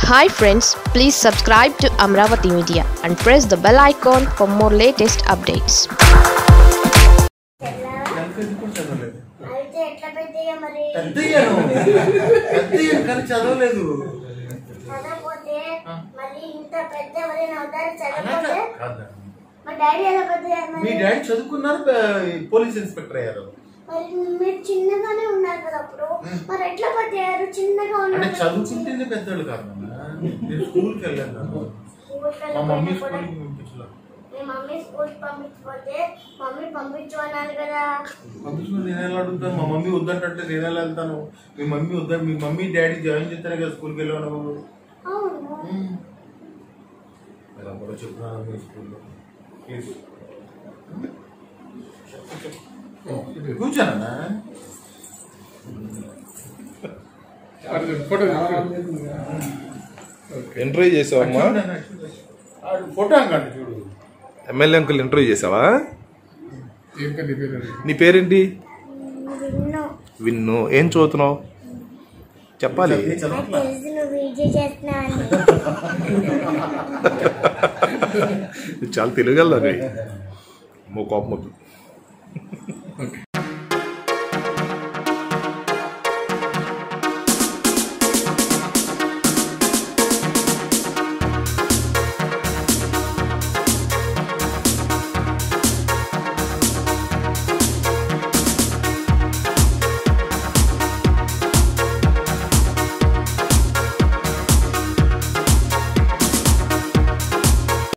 Hi friends please subscribe to Amaravati media and press the bell icon for more latest updates LKG కూడా చదవలేదు అయితే ఎట్లా పెద్దయ్యా మరి పెద్దయ్యాను పెద్దయ్యాను కానీ చదవలేదు చదవకపోతే మరి ఇంత పెద్ద ఎవరైనా అవుతారు చదవకపోతే కాదు. మా డాడీ ఎలా పెద్దయ్యారు మీ మరి డాడీ చదువుకున్నారు ప- పోలీస్ ఇన్స్పెక్టర్ అయ్యారు మరి మీరు చిన్నగానే ఉన్నారు కదా అప్పుడు మరి ఎట్లా పెద్దయ్యారు చిన్నగా అంటే ఉన్నారు చదువుకుంటేనే పెద్దోళ్ళు కాదు నాన్న. నేను స్కూల్కి వెళ్ళాను నాన్న. స్కూల్కి మా మమ్మీ వెళ్ళకపోయినా కూడా స్కూల్కి పంపించలేదు మీ మమ్మీ స్కూల్ పంపించకపోతే మమ్మీ పంపించు అన్నారు కదా పంపించుకుని నేను ఎలా అడుగుతాను మా మమ్మీ వద్దంటే నేను ఎలా వెళ్తాను మీ మమ్మీ వద్దా మీ మమ్మీ డాడీ జాయిన్ చేస్తేనే కదా స్కూల్కి వెళ్ళాను అవును ఇలా కూడా చెప్తున్నాను మీ స్కూల్లో ప్లీజ్ కూర్చోనన్నా ఇంటర్వ్యూ చేసావమ్మా ఫోటో అంకండి చూడు ఎమ్మెల్యే అంకుల్ ఇంటర్వ్యూ చేసావా ఏం కదా నీ పేరు నీ పేరేంటి విన్ను విన్ను ఏం చదువుతున్నావు చెప్పాలి నేను చదవట్లా. తెలిసి నువ్వు వీడియో చేస్తున్నా అని చాలా తెలియగలది మో కోపం వద్దు ఓకే